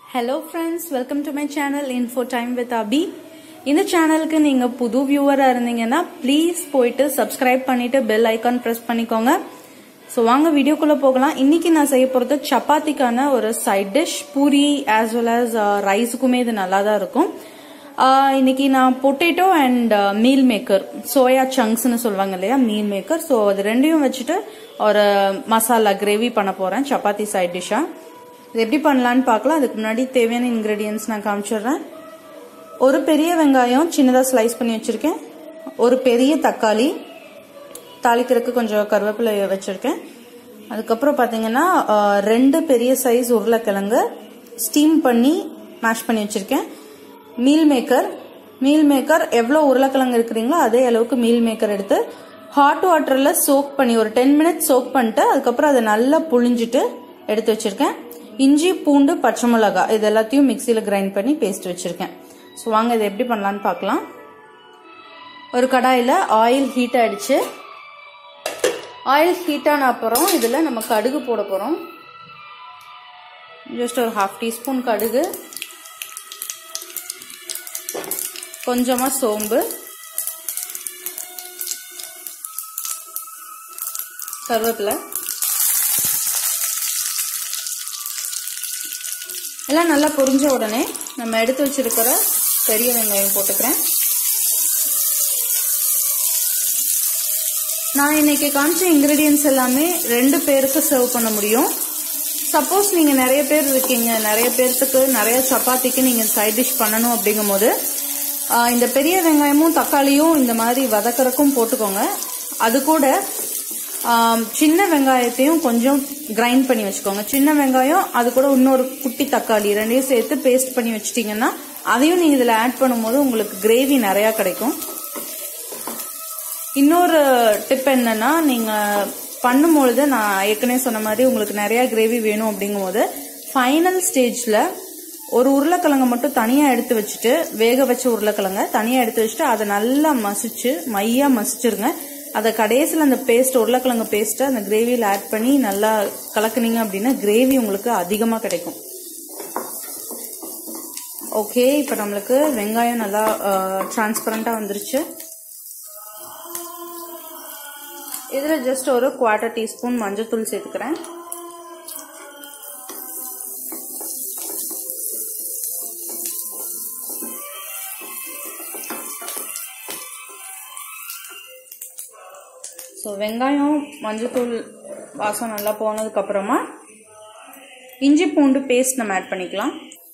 hello friends welcome to my channel info time with Abhi இந்த சேனலுக்கு நீங்க புது வியூவரா இருந்தீங்கன்னா ப்ளீஸ் போயிட்டு சப்ஸ்கிரைப் பண்ணிட்டு பெல் ஐகான் பிரஸ் பண்ணிக்கோங்க ஸோ வாங்க வீடியோக்குள்ள போகலாம் இன்னைக்கு நான் செய்ய போறது சப்பாத்திக்கான ஒரு side dish puri as well as ரைஸுக்குமே இது நல்லா தான் இருக்கும் ஆஹ் இன்னைக்கு நான் potato and meal maker soya சங்க்ஸ்னு சொல்லுவாங்க இல்லையா மீல் மேக்கர் ஸோ அது ரெண்டையும் வச்சுட்டு ஒரு மசாலா கிரேவி பண்ண போறேன் சப்பாத்தி சைட் டிஷ்ஷா இது எப்படி பண்ணலான்னு பார்க்கலாம் அதுக்கு முன்னாடி தேவையான இன்கிரீடியன்ஸ் நான் காமிச்சிடுறேன் ஒரு பெரிய வெங்காயம் சின்னதாக ஸ்லைஸ் பண்ணி வச்சிருக்கேன் ஒரு பெரிய தக்காளி தாளிக்கிறதுக்கு கொஞ்சம் கருவேப்பிலை வச்சிருக்கேன் அதுக்கப்புறம் பார்த்தீங்கன்னா ஆஹ், ரெண்டு பெரிய சைஸ் உருளைக்கிழங்கு ஸ்டீம் பண்ணி மேஷ் பண்ணி வச்சிருக்கேன் மீல் மேக்கர் மீல் மேக்கர் எவ்வளோ உருளைக்கிழங்கு இருக்கிறீங்களோ அதே அளவுக்கு மீல் மேக்கர் எடுத்து ஹாட் வாட்டரில் சோக் பண்ணி ஒரு டென் மினிட்ஸ் சோக் பண்ணிட்டு அதுக்கப்புறம் அதை நல்லா புழிஞ்சிட்டு எடுத்து வச்சிருக்கேன் இஞ்சி பூண்டு பச்சை மிளகாய் இது எல்லாத்தையும் மிக்சியில் கிரைண்ட் பண்ணி பேஸ்ட் வச்சிருக்கேன் ஸோ வாங்க இதை எப்படி பண்ணலான்னு பார்க்கலாம் ஒரு கடாயில் ஆயில் ஹீட் ஆயிடுச்சு ஆயில் ஹீட் ஆன அப்புறம் இதில் நம்ம கடுகு போட போகிறோம் ஜஸ்ட் ஒரு ஹாஃப் டீஸ்பூன் கடுகு கொஞ்சமாக சோம்பு கருவேப்பிலை எல்லாம் நல்லா பொரிஞ்ச உடனே நம்ம எடுத்து வச்சிருக்கிற பெரிய வெங்காயம் போட்டுக்கிறேன் நான் இன்னைக்கு காமிச்ச இன்கிரீடியன்ஸ் எல்லாமே ரெண்டு பேருக்கு சர்வ் பண்ண முடியும் சப்போஸ் நீங்க நிறைய பேர் இருக்கீங்க நிறைய பேர்த்துக்கு நிறைய சப்பாத்திக்கு நீங்க சைட் டிஷ் பண்ணணும் அப்படிங்கும் போது ஆஹ், இந்த பெரிய வெங்காயமும் தக்காளியும் இந்த மாதிரி வதக்கறக்கும் போட்டுக்கோங்க அது கூட ஆம், சின்ன வெங்காயத்தையும் கொஞ்சம் கிரைண்ட் பண்ணி வச்சுக்கோங்க சின்ன வெங்காயம் அது கூட இன்னொரு குட்டி தக்காளி ரெண்டையும் சேர்த்து பேஸ்ட் பண்ணி வச்சிட்டீங்கன்னா அதையும் நீங்க இதுல ஆட் பண்ணும்போது உங்களுக்கு கிரேவி நிறைய கிடைக்கும் இன்னொரு டிப் என்னன்னா நீங்க பண்ணும்பொழுது நான் ஏற்கனவே சொன்ன மாதிரி உங்களுக்கு நிறைய கிரேவி வேணும் அப்படிங்கும்போது ஃபைனல் ஸ்டேஜ்ல ஒரு உருளைக்கிழங்க மட்டும் தனியா எடுத்து வச்சுட்டு வேக வச்ச உருளைக்கிழங்க தனியா எடுத்து வச்சுட்டு அதை நல்லா மசிச்சு மையா மசிச்சிருங்க அதை கடைசியில் அந்த பேஸ்ட் உருளைக்கிழங்கு பேஸ்ட்டை அந்த கிரேவியில் ஆட் பண்ணி நல்லா கலக்குனீங்க அப்படின்னா கிரேவி உங்களுக்கு அதிகமாக கிடைக்கும் ஓகே இப்போ நம்மளுக்கு வெங்காயம் நல்லா டிரான்ஸ்பரண்டாக வந்துருச்சு இதில் ஜஸ்ட் ஒரு குவார்ட்டர் டீஸ்பூன் மஞ்சள்தூள் சேர்த்துக்கிறேன் ஸோ வெங்காயம் மஞ்சள்தூள் வாசம் நல்லா போனதுக்கு அப்புறமா இஞ்சி பூண்டு பேஸ்ட் நம்ம ஆட் பண்ணிக்கலாம்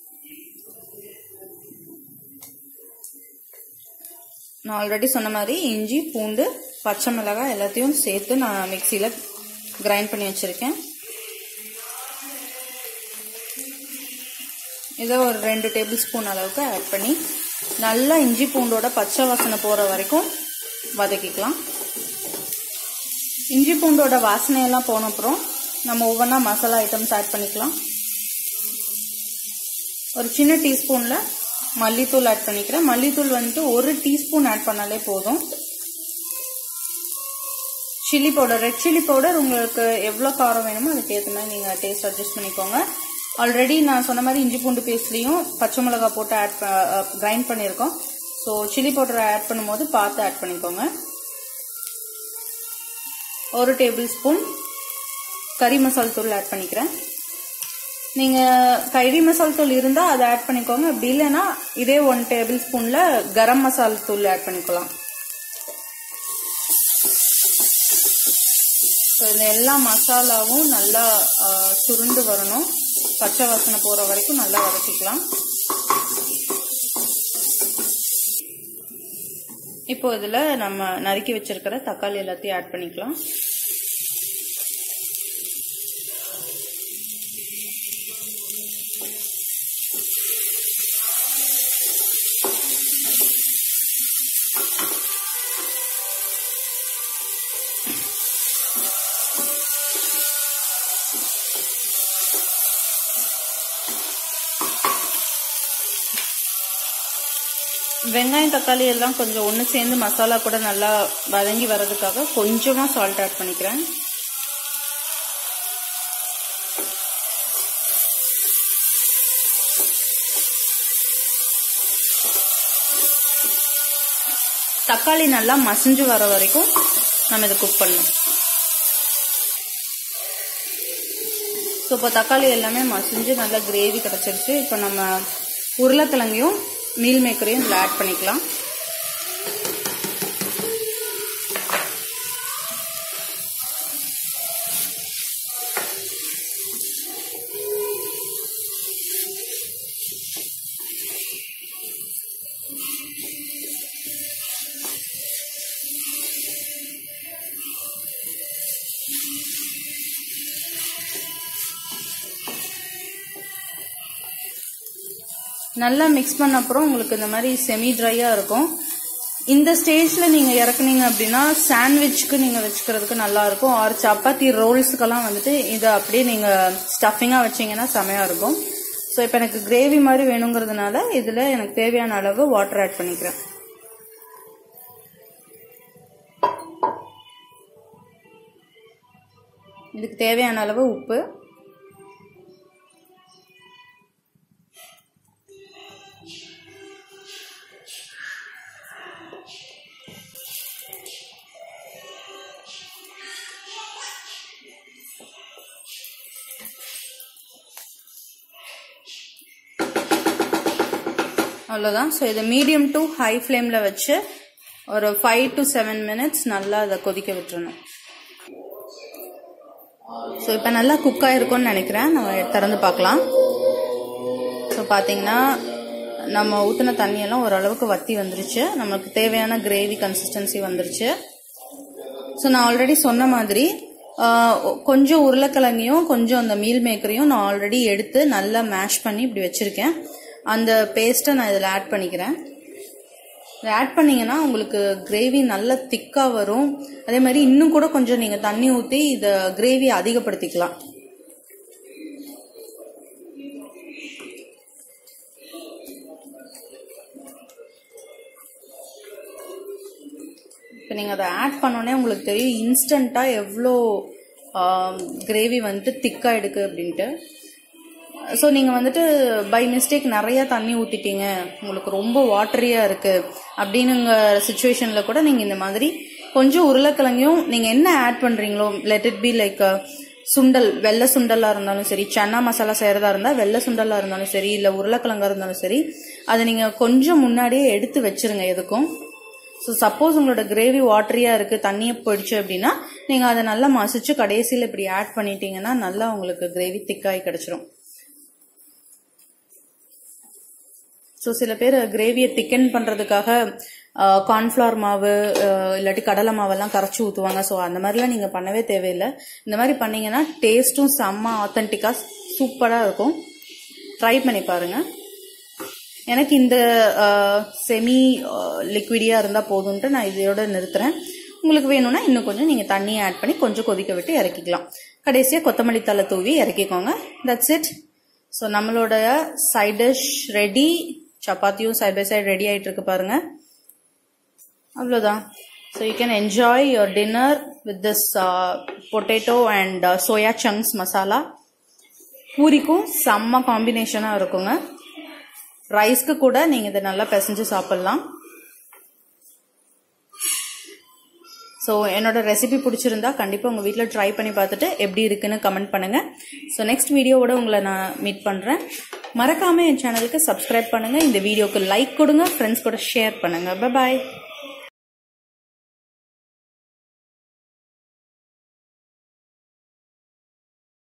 நான் ஆல்ரெடி சொன்ன மாதிரி இஞ்சி பூண்டு பச்சை மிளகாய் எல்லாத்தையும் சேர்த்து நான் மிக்சியில் கிரைண்ட் பண்ணி வச்சுருக்கேன் இதை ஒரு ரெண்டு டேபிள் ஸ்பூன் அளவுக்கு ஆட் பண்ணி நல்லா இஞ்சி பூண்டோட பச்சை வாசனை போகிற வரைக்கும் வதக்கிக்கலாம் இஞ்சி பூண்டோட வாசனையெல்லாம் போன அப்புறம் நம்ம ஒவ்வொன்றா மசாலா ஐட்டம்ஸ் ஆட் பண்ணிக்கலாம் ஒரு சின்ன டீஸ்பூனில் மல்லித்தூள் ஆட் பண்ணிக்கிறேன் மல்லித்தூள் வந்துட்டு ஒரு டீஸ்பூன் ஆட் பண்ணாலே போதும் chilli powder red chilli powder உங்களுக்கு எவ்வளோ காரம் வேணுமோ அதுக்கு ஏற்ற மாதிரி நீங்கள் டேஸ்ட் அட்ஜஸ்ட் பண்ணிக்கோங்க ஆல்ரெடி நான் சொன்ன மாதிரி இஞ்சி பூண்டு பேஸ்ட்லேயும் பச்சை மிளகா போட்டு ஆட் கிரைண்ட் பண்ணியிருக்கோம் ஸோ சில்லி பவுடர் ஆட் பண்ணும்போது பார்த்து ஆட் பண்ணிக்கோங்க ஒரு டேபிள் ஸ்பூன் கறி மசால் தூள் ஆட் பண்ணிக்கிறேன் நீங்கள் கறி மசால் தூள் இருந்தால் அதை ஆட் பண்ணிக்கோங்க அப்படி இல்லைன்னா இதே ஒன் டேபிள் ஸ்பூனில் கரம் மசால் தூள் ஆட் பண்ணிக்கலாம் ஸோ இந்த எல்லா மசாலாவும் நல்லா ஆ, சுருண்டு வரணும் பச்சை வாசனை போகிற வரைக்கும் நல்லா வதக்கிக்கலாம் இப்போ இதில் நம்ம நறுக்கி வச்சிருக்கிற தக்காளி எல்லாத்தையும் ஆட் பண்ணிக்கலாம் வெங்காயம் தக்காளி எல்லாம் கொஞ்சம் ஒன்று சேர்ந்து மசாலா கூட நல்லா வதங்கி வர்றதுக்காக கொஞ்சமாக சால்ட் ஆட் பண்ணிக்கிறேன் தக்காளி நல்லா மசிஞ்சு வர வரைக்கும் நம்ம இதை குக் பண்ணணும் ஸோ இப்போ தக்காளி எல்லாமே மசிஞ்சு நல்லா கிரேவி கிடச்சிருச்சு இப்போ நம்ம உருளைக்கிழங்கையும் மீல் மேக்கரையும் இதில் ஆட் பண்ணிக்கலாம் நல்லா மிக்ஸ் பண்ண அப்புறம் உங்களுக்கு இந்த மாதிரி செமி ட்ரையாக இருக்கும் இந்த ஸ்டேஜில் நீங்கள் இறக்குனீங்க அப்படின்னா சாண்ட்விச்சுக்கு நீங்கள் வச்சுக்கிறதுக்கு நல்லா இருக்கும் ஆர் சப்பாத்தி ரோல்ஸுக்கெல்லாம் வந்துட்டு இதை அப்படியே நீங்கள் ஸ்டஃபிங்காக வச்சீங்கன்னா செமையாக இருக்கும் ஸோ இப்போ எனக்கு கிரேவி மாதிரி வேணுங்கிறதுனால இதில் எனக்கு தேவையான அளவு வாட்டர் ஆட் பண்ணிக்கிறேன் இதுக்கு தேவையான அளவு உப்பு அவ்வளோதான் ஸோ இதை மீடியம் டு ஹை ஃப்ளேமில் வச்சு ஒரு ஃபைவ் டு செவன் மினிட்ஸ் நல்லா அதை கொதிக்க விட்டுறணும் ஸோ இப்போ நல்லா குக் ஆகிருக்கும்னு நினைக்கிறேன் நம்ம திறந்து பார்க்கலாம் ஸோ பார்த்தீங்கன்னா நம்ம ஊற்றின தண்ணியெல்லாம் ஓரளவுக்கு வத்தி வந்துருச்சு நமக்கு தேவையான கிரேவி கன்சிஸ்டன்சி வந்துருச்சு ஸோ நான் ஆல்ரெடி சொன்ன மாதிரி கொஞ்சம் உருளைக்கிழங்கையும் கொஞ்சம் அந்த மீல் மேக்கரையும் நான் ஆல்ரெடி எடுத்து நல்லா மேஷ் பண்ணி இப்படி வச்சுருக்கேன் அந்த பேஸ்ட்டை நான் இதில் ஆட் பண்ணிக்கிறேன் இதை ஆட் பண்ணிங்கன்னா உங்களுக்கு கிரேவி நல்லா திக்காக வரும் அதே மாதிரி இன்னும் கூட கொஞ்சம் நீங்கள் தண்ணி ஊற்றி இதை கிரேவி அதிகப்படுத்திக்கலாம் இப்போ நீங்கள் அதை ஆட் பண்ணோன்னே உங்களுக்கு தெரியும் இன்ஸ்டண்ட்டாக எவ்வளோ கிரேவி வந்துட்டு திக்காக எடுக்கு அப்படின்ட்டு ஸோ நீங்கள் வந்துட்டு பை மிஸ்டேக் நிறைய தண்ணி ஊற்றிட்டீங்க உங்களுக்கு ரொம்ப வாட்டரியாக இருக்குது அப்படின்னுங்க சுச்சுவேஷனில் கூட நீங்கள் இந்த மாதிரி கொஞ்சம் உருளைக்கிழங்கையும் நீங்கள் என்ன ஆட் பண்ணுறீங்களோ let it be like sundal வெள்ளை சுண்டலாக இருந்தாலும் சரி சன்னா மசாலா செய்கிறதா இருந்தால் வெள்ளை சுண்டலாக இருந்தாலும் சரி இல்லை உருளைக்கிழங்கா இருந்தாலும் சரி அதை நீங்கள் கொஞ்சம் முன்னாடியே எடுத்து வச்சிருங்க எதுக்கும் ஸோ சப்போஸ் உங்களோட கிரேவி வாட்டரியாக இருக்குது தண்ணியை போயிடுச்சு அப்படின்னா நீங்கள் அதை நல்லா மசிச்சு கடைசியில் இப்படி ஆட் பண்ணிட்டீங்கன்னா நல்லா உங்களுக்கு கிரேவி திக்காகி கிடச்சிரும் ஸோ சில பேர் கிரேவியை திக்கன் பண்ணுறதுக்காக கார்ன்ஃப்ளவர் மாவு இல்லாட்டி கடலை மாவெல்லாம் கரைச்சி ஊற்றுவாங்க ஸோ அந்த மாதிரிலாம் நீங்கள் பண்ணவே தேவையில்லை இந்த மாதிரி பண்ணீங்கன்னா டேஸ்ட்டும் செம்ம ஆத்தென்டிக்காக சூப்பராக இருக்கும் ட்ரை பண்ணி பாருங்கள் எனக்கு இந்த செமி லிக்விடியாக இருந்தால் போதும்ன்ட்டு நான் இதோட நிறுத்துறேன் உங்களுக்கு வேணும்னா இன்னும் கொஞ்சம் நீங்கள் தண்ணியை ஆட் பண்ணி கொஞ்சம் கொதிக்க விட்டு இறக்கிக்கலாம் கடைசியாக கொத்தமல்லி தலை தூவி இறக்கிக்கோங்க தட்ஸ் இட் ஸோ நம்மளோட சைட் டிஷ் ரெடி சப்பாத்தியும் சைட் பை சைடு ரெடி ஆகிட்டு இருக்கு பாருங்க அவ்வளோதான் so you can enjoy your dinner with this potato and soya chunks masala பூரிக்கும் செம்ம காம்பினேஷனாக இருக்குங்க ரைஸ்க்கு கூட நீங்கள் இதை நல்லா பிசைஞ்சு சாப்பிட்லாம் ஸோ என்னோட ரெசிபி பிடிச்சிருந்தா கண்டிப்பாக உங்கள் வீட்டில் ட்ரை பண்ணி பார்த்துட்டு எப்படி இருக்குன்னு கமெண்ட் பண்ணுங்கள் ஸோ நெக்ஸ்ட் வீடியோவோட உங்களை நான் மீட் பண்ணுறேன் மறக்காமல் என் சேனலுக்கு சப்ஸ்கிரைப் பண்ணுங்கள் இந்த வீடியோக்கு லைக் கொடுங்க ஃப்ரெண்ட்ஸ் கூட ஷேர் பண்ணுங்கள் பாய்